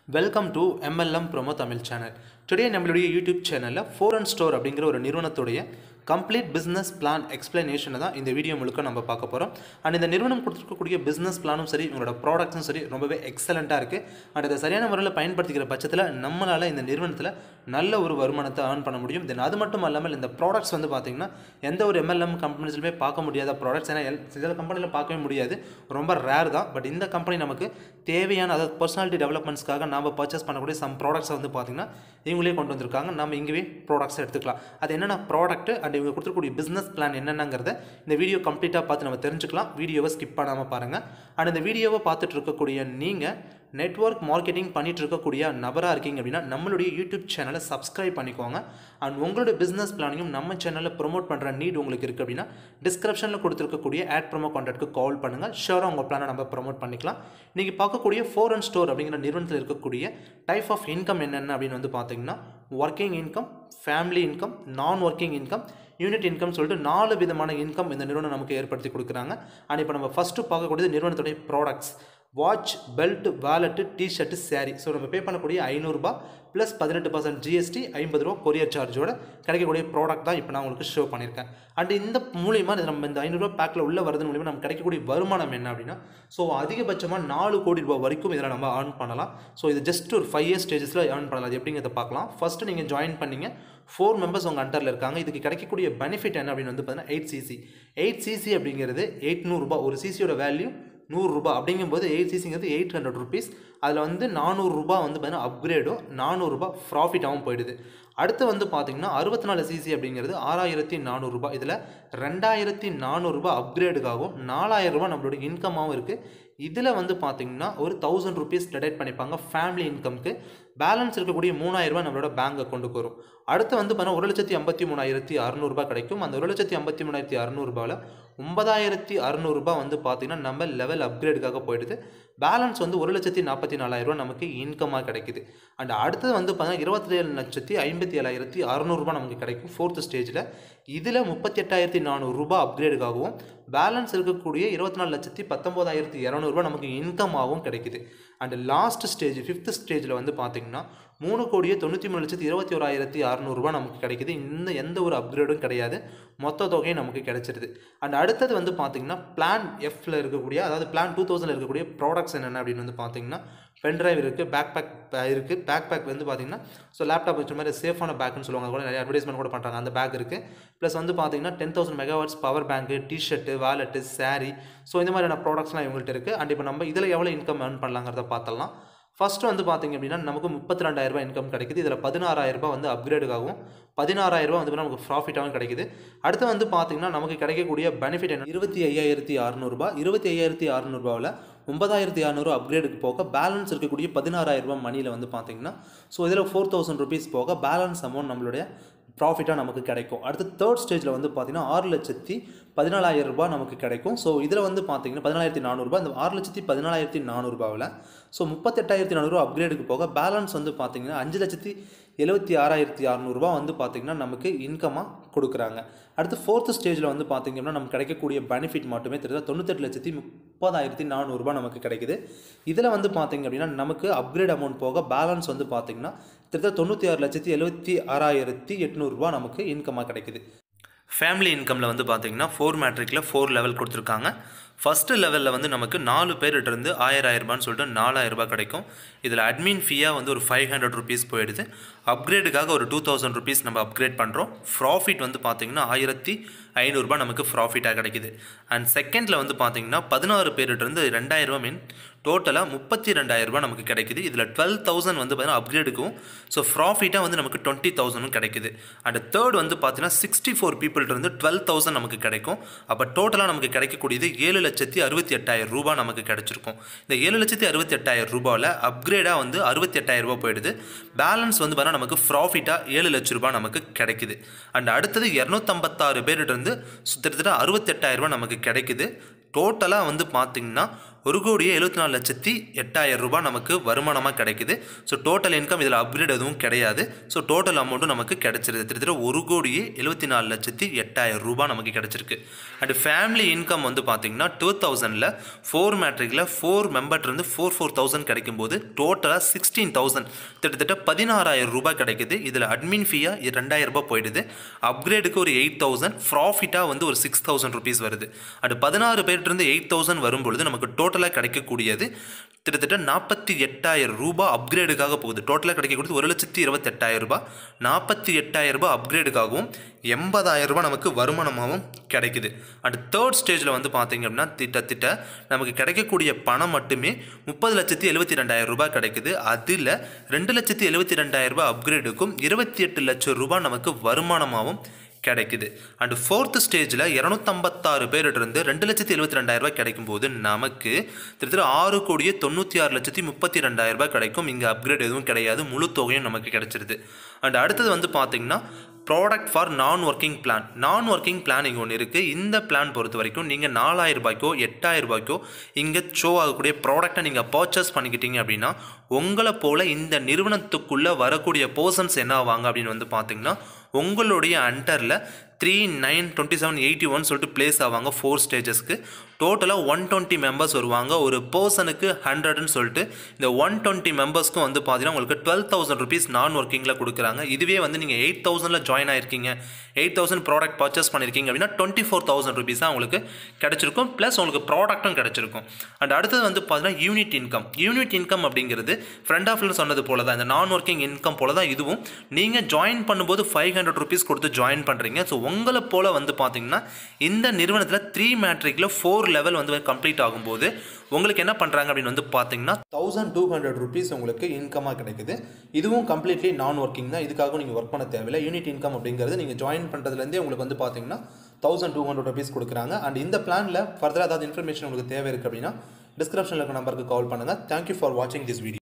welcome to MLM promo Tamil channel today நம்மளுடைய YouTube சேனலில் four and store அப்படிங்கிற ஒரு நிறுவனத்துடைய கம்ப்ளீட் பிஸ்னஸ் பிளான் எக்ஸ்பிளனேஷனை தான் இந்த வீடியோ முழுக்க நம்ம பார்க்க போகிறோம் அண்ட் இந்த நிறுவனம் கொடுத்துருக்கக்கூடிய பிஸ்னஸ் பிளானும் சரி உங்களோட ப்ராடக்ட்ஸும் சரி ரொம்பவே எக்ஸலண்ட்டாக இருக்குது அண்ட் அதை சரியான முறையில் பயன்படுத்திக்கிற பட்சத்தில் நம்மளால் இந்த நிறுவனத்தில் நல்ல ஒரு வருமானத்தை ஏர்ன் பண்ண முடியும் தென் அது மட்டும் இல்லாமல் இந்த ப்ராடக்ட்ஸ் வந்து பார்த்திங்கன்னா எந்த ஒரு எம்எல்எம் கம்பெனிஸ்லுமே பார்க்க முடியாத ப்ராடக்ட்ஸ் ஏன்னா எல் சில கம்பெனியில் பார்க்கவே முடியாது ரொம்ப ரேர் தான் பட் இந்த கம்பெனி நமக்கு தேவையான அதாவது பர்சனாலிட்டி டெவலப்மெண்ட்ஸ்க்காக நாம் பர்ச்சேஸ் பண்ணக்கூடிய சம் ப்ராடக்ட்ஸை வந்து பார்த்திங்கன்னா இவங்களே கொண்டு வந்திருக்காங்க நம்ம இங்கேயே ப்ராடக்ட்ஸ் எடுத்துக்கலாம் அது என்னென்ன ப்ராடக்ட் அண்ட் இவங்க கொடுத்துருக்கூடிய பிஸ்னஸ் பிளான் என்னென்னங்கிறத இந்த வீடியோ கம்ப்ளீட்டாக பார்த்து நம்ம தெரிஞ்சுக்கலாம் வீடியோவை ஸ்கிப் பண்ணாமல் பாருங்கள் அண்ட் இந்த வீடியோவை பார்த்துட்டு இருக்கக்கூடிய நீங்கள் நெட்ஒர்க் மார்க்கெட்டிங் பண்ணிட்டு இருக்கக்கூடிய நபராக இருக்கீங்க அப்படின்னா நம்மளுடைய யூடியூப் சேனலை சப்ஸ்கிரைப் பண்ணிக்கோங்க அண்ட் உங்களுடைய பிஸ்னஸ் பிளானையும் நம்ம சேனலில் ப்ரொமோட் பண்ணுற நீட் உங்களுக்கு இருக்குது அப்படின்னா டிஸ்கிரிப்ஷனில் கொடுத்துருக்கக்கூடிய ஆட் ப்ரோமோ கான்டாக்ட்க்கு கால் பண்ணுங்கள் ஷோராக உங்கள் பிளானை நம்ம ப்ரொமோட் பண்ணிக்கலாம் நீங்கள் பார்க்கக்கூடிய ஃபோர் அண்ட் ஸ்டோர் அப்படிங்கிற நிறுவனத்தில் இருக்கக்கூடிய டைப் ஆஃப் இன்கம் என்னென்ன அப்படின்னு வந்து பார்த்தீங்கன்னா working income family income non working income unit income சொல்லிட்டு நாலு விதமான இன்கம் இந்த நிறுவனம் நமக்கு ஏற்படுத்தி கொடுக்குறாங்க அண்ட் இப்போ நம்ம ஃபஸ்ட்டு பார்க்கக்கூடியது நிறுவனத்துடைய products watch belt wallet T shirt sari so நம்ம பே பண்ணக்கூடிய ஐநூறுரூபா ப்ளஸ் பதினெட்டு பர்சன்ட் ஜிஎஸ்டி ஐம்பது ரூபா கொரியர் சார்ஜோட கிடைக்கக்கூடிய ப்ராடக்ட் தான் இப்போ நான் உங்களுக்கு ஷோ பண்ணியிருக்கேன் அண்ட் இந்த மூலியமாக இது நம்ம இந்த ஐநூறுரூவா பேக்கில் உள்ள வரது மூலியமாக நமக்கு கிடைக்கக்கூடிய வருமானம் என்ன அப்படின்னா ஸோ அதிகபட்சமாக நாலு கோடி ரூபாய் வரைக்கும் இதில் நம்ம ஏர்ன் பண்ணலாம் ஸோ இது ஜஸ்ட் ஒரு ஃபைவ் இயர்ஸ் ஸ்டேஜஸில் ஏர்ன் பண்ணலாம் அது எப்படிங்கிறத பார்க்கலாம் ஃபஸ்ட்டு நீங்கள் ஜாயின் பண்ணீங்க ஃபோர் மெம்பர்ஸ் உங்கள் அண்டரில் இருக்காங்க இதுக்கு கிடைக்கக்கூடிய பெனிஃபிட் என்ன அப்படின்னு வந்து பார்த்தீங்கன்னா எயிட் சிசி எயிட் சிசி அப்படிங்கிறது எயிட்நூறுபா ஒரு சிசியோட வேல்யூ நூறுரூபா அப்படிங்கும்போது எயிட் சிசிங்கிறது எயிட் ஹண்ட்ரட் ருபீஸ் அதில் வந்து நானூறுரூபா வந்து பார்த்தீங்கன்னா அப்கிரேடும் நானூறுரூபா ப்ராஃபிட்டாகவும் போயிடுது அடுத்து வந்து பார்த்தீங்கன்னா அறுபத்தி நாலு சிசி அப்படிங்கிறது ஆறாயிரத்தி நானூறுரூபா இதில் ரெண்டாயிரத்தி நானூறுரூபா அப்கிரேடுக்காகவும் நாலாயிரரூபா நம்மளோட இன்கமாகவும் இருக்குது இதில் வந்து பார்த்தீங்கன்னா ஒரு தௌசண்ட் ருபீஸ் டெடெக்ட் பண்ணிப்பாங்க ஃபேமிலி இன்கம்க்கு பேலன்ஸ் இருக்கக்கூடிய மூணாயிரரூபா நம்மளோட பேங்க் அக்கௌண்ட்டுக்கு வரும் அடுத்து வந்து பார்த்தீங்கன்னா ஒரு லட்சத்தி ஐம்பத்தி மூணாயிரத்தி அறநூறுபா கிடைக்கும் அந்த ஒரு லட்சத்தி ஐம்பத்தி மூணாயிரத்தி அறநூறுபாவில் ஒன்பதாயிரத்தி அறநூறுபா வந்து பார்த்திங்கன்னா நம்ம லெவல் அப்கிரேடுக்காக போயிடுது பேலன்ஸ் வந்து ஒரு லட்சத்தி நாற்பத்தி நாலாயிரரூபா நமக்கு இன்கமாக கிடைக்குது அண்ட் அடுத்தது வந்து பார்த்தீங்கன்னா இருபத்தி ஏழு லட்சத்தி ஐம்பத்தி ஏழாயிரத்தி அறநூறுபா நமக்கு கிடைக்கும் ஃபோர்த்து ஸ்டேஜில் இதில் முப்பத்தி எட்டாயிரத்தி நானூறுரூபா அப்கிரேடுக்காகவும் பேலன்ஸ் இருக்கக்கூடிய இருபத்தி நாலு லட்சத்தி பத்தொம்போதாயிரத்தி இரநூறுபா நமக்கு இன்கமாகவும் கிடைக்குது அண்ட் லாஸ்ட் ஸ்டேஜ் ஃபிஃப்த் ஸ்டேஜில் வந்து பார்த்திங்கன்னா மூணு கோடியே தொண்ணூற்றி மூணு லட்சத்தி இருபத்தி ஓராயிரத்தி அறநூறுபா நமக்கு கிடைக்குது இந்த எந்த ஒரு அப்கிரேடும் கிடையாது மொத்த தொகையும் நமக்கு கிடைச்சிருது அண்ட் அடுத்தது வந்து பார்த்திங்கன்னா பிளான் எஃப்ல இருக்கக்கூடிய அதாவது பிளான் டூ தௌசண்ட் இருக்கக்கூடிய ப்ராடக்ட்ஸ் என்னென்ன அப்படின்னு வந்து பார்த்திங்கன்னா பென்ட்ரைவ் இருக்குது பேக் பேக் இருக்குது பேக் பேக் வந்து பார்த்திங்கன்னா ஸோ லேப்டாப் வச்ச மாதிரி சேஃபான பேக்னு சொல்லுவாங்க கூட நிறைய அட்வர்டைஸ்மெண்ட் கூட பண்ணுறாங்க அந்த பேக் இருக்குது ப்ளஸ் வந்து பார்த்திங்கன்னா ten thousand megawatts power bank T shirt wallet sari so இந்த மாதிரியான ப்ராடக்ட்ஸ்லாம் இவங்கள்ட்ட இருக்குது அண்ட் இப்போ நம்ம இதில் எவ்வளோ இன்கம் ஏர்ன் பண்ணலாங்கிறத பார்த்தலாம் ஃபஸ்ட்டு வந்து பார்த்திங்க அப்படின்னா நமக்கு முப்பத்தி ரெண்டாயிரரூபா இன்கம் கிடைக்குது இதில் பதினாறாயிரரூபா வந்து அப்கிரேடுக்காகவும் பதினாறாயிரரூபா வந்து நமக்கு ப்ராஃபிட்டாகவும் கிடைக்குது அடுத்து வந்து பார்த்திங்கன்னா நமக்கு கிடைக்கக்கூடிய பெனிஃபிட் என்ன இருபத்தி ஐயாயிரத்தி அறநூறுபா இருபத்தி ஐயாயிரத்தி அறநூறுபாவில் ஒன்பதாயிரத்தி அறநூறு அப்கிரேடுக்கு போக பேலன்ஸ் இருக்கக்கூடிய பதினாறாயிரரூபா மணியில் வந்து பார்த்திங்கன்னா ஸோ இதில் ஃபோர் தௌசண்ட் ருபீஸ் போக பேலன்ஸ் அமௌண்ட் நம்மளுடைய ப்ராஃபிட்டாக நமக்கு கிடைக்கும் அடுத்து தேர்ட் ஸ்டேஜில் வந்து பார்த்திங்கன்னா ஆறு லட்சத்தி பதினாலாயிரம் ரூபாய் நமக்கு கிடைக்கும் ஸோ இதில் வந்து பார்த்திங்கன்னா பதினாயிரத்தி நானூறுபா இந்த ஆறு லட்சத்தி பதினாலாயிரத்தி நானூறுபாவில் ஸோ முப்பத்தெட்டாயிரத்தி நானூறுபா அப்கிரேடுக்கு போக பேலன்ஸ் வந்து பார்த்திங்கன்னா அஞ்சு லட்சத்தி எழுபத்தி ஆறாயிரத்தி அறநூறுபா வந்து பார்த்திங்கன்னா நமக்கு இன்கமாக கொடுக்குறாங்க அடுத்து ஃபோர்த்து ஸ்டேஜில் வந்து பார்த்திங்கன்னா நமக்கு கிடைக்கக்கூடிய பெனிஃபிட் மட்டுமே தெரியுது தொண்ணூத்தெட்டு லட்சத்தி முப்பதாயிரத்தி நானூறுரூபா நமக்கு கிடைக்குது இதில் வந்து பார்த்திங்க அப்படின்னா நமக்கு அப்கிரேட் அமௌண்ட் போக பேலன்ஸ் வந்து பார்த்திங்கன்னா கிட்டத்தட்ட தொண்ணூற்றி ஆறு லட்சத்தி எழுபத்தி ஆறாயிரத்தி எட்நூறுரூவா நமக்கு இன்கமாக கிடைக்குது ஃபேமிலி இன்கமில் வந்து பார்த்திங்கன்னா ஃபோர் மேட்ரிக்கில் ஃபோர் லெவல் கொடுத்துருக்காங்க ஃபஸ்ட்டு லெவலில் வந்து நமக்கு நாலு பேர்கிட்டருந்து ஆயிரம் ஆயிரரூபான்னு சொல்லிட்டு நாலாயிரரூபா கிடைக்கும் இதில் அட்மின் ஃபீயாக வந்து ஒரு ஃபைவ் ஹண்ட்ரட் ருபீஸ் போயிடுது அப்கிரேடுக்காக ஒரு டூ தௌசண்ட் ருபீஸ் நம்ம அப்கிரேட் பண்ணுறோம் ப்ராஃபிட் வந்து பார்த்திங்கன்னா ஆயிரத்தி ஐநூறுரூபா நமக்கு ப்ராஃபிட்டாக கிடைக்குது அண்ட் செகண்டில் வந்து பார்த்திங்கன்னா பதினாறு பேர்கிட்டருந்து ரெண்டாயிரரூபா மீன் டோட்டலாக முப்பத்தி ரெண்டாயிரரூபா நமக்கு கிடைக்குது இதில் டுவெல் தௌசண்ட் வந்து பார்த்தீங்கன்னா அப்கிரேடுக்கும் ஸோ ப்ராஃபிட்டாக வந்து நமக்கு டுவெண்ட்டி தௌசண்டும் கிடைக்குது அண்ட் தேர்ட் வந்து பார்த்தீங்கன்னா சிக்ஸ்டி ஃபோர் பீப்புள்கிட்ட டுவெல் தௌசண்ட் நமக்கு கிடைக்கும் அப்போ டோட்டலாக நமக்கு கிடைக்கக்கூடியது ஏழு லட்சத்தி அறுபத்தி எட்டாயிரம் ரூபாய் நமக்கு கிடைச்சிருக்கும் இந்த ஏழு லட்சத்தி அறுபத்தி எட்டாயிரம் ரூபாயில் அப்கிரேடாக வந்து அறுபத்தி எட்டாயிரம் ரூபாய் போயிடுது பேலன்ஸ் வந்து பார்த்தீங்கன்னா நமக்கு ப்ராஃபிட்டாக ஏழு லட்ச ரூபாய் நமக்கு கிடைக்குது அண்ட் அடுத்தது இரநூத்தம்பத்தாறு பேர்கிட்ட இருந்து கிட்டத்தட்ட அறுபத்தெட்டாயிரம் ரூபாய் நமக்கு கிடைக்குது டோட்டலாக வந்து பார்த்திங்கன்னா ஒரு கோடியே எழுபத்தி நாலு லட்சத்தி எட்டாயிரம் ரூபாய் நமக்கு வருமானமாக கிடைக்குது ஸோ டோட்டல் இன்கம் இதில் அப்கிரேட் எதுவும் கிடையாது ஸோ டோட்டல் அமௌண்ட்டும் நமக்கு கிடைச்சிருது கிட்டத்தட்ட ஒரு கோடியே எழுபத்தி நாலு லட்சத்தி எட்டாயிரம் ரூபாய் நமக்கு கிடைச்சிருக்கு அண்ட் ஃபேமிலி இன்கம் வந்து பார்த்தீங்கன்னா டூ தௌசண்டில் ஃபோர் மேட்ரிக்கில் ஃபோர் மெம்பர்லேருந்து ஃபோர் ஃபோர் தௌசண்ட் கிடைக்கும்போது டோட்டலாக சிக்ஸ்டீன் தௌசண்ட் கிட்டத்தட்ட பதினாறாயிரம் ரூபாய் கிடைக்குது இதில் அட்மின் ஃபீயாக ரெண்டாயிரம் ரூபாய் போயிடுது அப்கிரேடுக்கு ஒரு எயிட் தௌசண்ட் ப்ராஃபிட்டாக வந்து ஒரு சிக்ஸ் தௌசண்ட் ருபீஸ் வருது அது பதினாறு பேர்ட்டிருந்து எயிட் தௌசண்ட் வரும்பொழுது நமக்கு டோட்டலாக கிடைக்கக்கூடியது கிட்டத்தட்ட நாற்பத்தி எட்டாயிரம் ரூபாய் அப்கிரேடுக்காக போகுது டோட்டலாக கிடைக்கக்கூடியது ஒரு லட்சத்தி இருபத்தெட்டாயிரம் ரூபாய் நாற்பத்தி எட்டாயிரம் ரூபாய் அப்கிரேடுக்காகவும் எண்பதாயிரம் ரூபாய் நமக்கு வருமானமாகவும் கிடைக்குது அண்ட் தேர்ட் ஸ்டேஜில் வந்து பார்த்தீங்க அப்படின்னா திட்டத்திட்ட நமக்கு கிடைக்கக்கூடிய பணம் மட்டுமே முப்பது லட்சத்தி எழுபத்தி ரெண்டாயிரம் ரூபாய் கிடைக்குது அதில் ரெண்டு லட்சத்தி எழுபத்தி ரெண்டாயிரம் ரூபாய் அப்கிரேடுக்கும் இருபத்தி எட்டு லட்சம் ரூபாய் நமக்கு வருமானமாகவும் கிடைக்குது அண்ட் ஃபோர்த் ஸ்டேஜில் இரநூத்தம்பத்தாறு பேரிட்டிருந்து ரெண்டு லட்சத்தி எழுபத்தி ரெண்டாயிரம் ரூபாய் கிடைக்கும் போது நமக்கு திருத்திர ஆறு கோடியே தொண்ணூற்றி ஆறு லட்சத்தி முப்பத்தி ரெண்டாயிரம் ரூபாய் கிடைக்கும் இங்கே அப்கிரேட் எதுவும் கிடையாது முழு தொகையும் நமக்கு கிடைச்சிருது அண்ட் அடுத்தது வந்து பார்த்திங்கன்னா product for non working plan non working plan இங்கே ஒன்று இருக்குது இந்த பிளான் பொறுத்த வரைக்கும் நீங்கள் நாலாயிரம் ரூபாய்க்கோ எட்டாயிரம் ரூபாய்க்கோ இங்கே ஷோ ஆகக்கூடிய ப்ராடக்ட்டை நீங்கள் பர்ச்சேஸ் பண்ணிக்கிட்டீங்க அப்படின்னா உங்களை போல் இந்த நிறுவனத்துக்குள்ளே வரக்கூடிய பர்சன்ஸ் என்ன ஆவாங்க அப்படின்னு வந்து பார்த்தீங்கன்னா உங்களுடைய அண்டரில் three nine twenty seven eighty one சொல்லிட்டு பிளேஸ் ஆவாங்க ஃபோர் ஸ்டேஜஸ்க்கு டோட்டலாக ஒன் டுவெண்ட்டி மெம்பர்ஸ் வருவாங்க ஒரு பர்சனுக்கு ஹண்ட்ரட்னு சொல்லிட்டு இந்த ஒன் டுவெண்ட்டி மெம்பர்ஸ்க்கும் வந்து பார்த்தீங்கன்னா உங்களுக்கு டுவெல் தௌசண்ட் ருபீஸ் நான் ஒர்க்கிங்கில் கொடுக்குறாங்க இதுவே வந்து நீங்கள் எயிட் தௌசண்டில் ஜாயின் ஆயிருக்கீங்க எயிட் தௌசண்ட் ப்ராடக்ட் பர்ச்சேஸ் பண்ணியிருக்கீங்க அப்படின்னா டுவெண்ட்டி ஃபோர் தௌசண்ட் ருபீஸ் தான் உங்களுக்கு கிடச்சிருக்கும் ப்ளஸ் உங்களுக்கு ப்ராடக்ட்டும் கிடச்சிருக்கும் அண்ட் அடுத்தது வந்து பார்த்தீங்கன்னா யூனிட் இன்கம் யூனிட் இன்கம் அப்படிங்கிறது ஃப்ரெண்ட் ஆஃப்ல சொன்னது போல தான் இந்த நான் ஒர்க்கிங் இன்கம் போல தான் இதுவும் நீங்கள் ஜாயின் பண்ணும்போது ஃபைவ் ஹண்ட்ரட் ருபீஸ் கொடுத்து ஜாயின் பண்ணுறீங்க ஸோ உங்களை போல் வந்து பார்த்தீங்கன்னா இந்த நிறுவனத்தில் த்ரீ மேட்ரிக்கில் ஃபோர் லெவல் வந்து கம்ப்ளீட் ஆகும்போது உங்களுக்கு என்ன பண்ணுறாங்க அப்படின்னு வந்து பார்த்தீங்கன்னா தௌசண்ட் டூ ஹண்ட்ரட் ருபீஸ் உங்களுக்கு இன்கமாக கிடைக்குது இதுவும் கம்ப்ளீட்லி நான் ஒர்க்கிங் தான் இதுக்காக நீங்கள் ஒர்க் பண்ண தேவையில்லை யூனிட் இன்கம் அப்படிங்கிறது நீங்கள் ஜாயின் பண்ணுறதுலேருந்தே உங்களுக்கு வந்து பார்த்தீங்கன்னா தௌசண்ட் டூ ஹண்ட்ரட் ருபீஸ் கொடுக்குறாங்க அண்ட் இந்த பிளானில் ஃபர்தராக ஏதாவது இன்ஃபர்மேஷன் உங்களுக்கு தேவை இருக்குது அப்படின்னா டிஸ்கிரிப்ஷனில் இருக்க நம்பருக்கு கால் பண்ணுங்கள் தேங்க்யூ ஃபார் வாட்சிங் திஸ் வீடியோ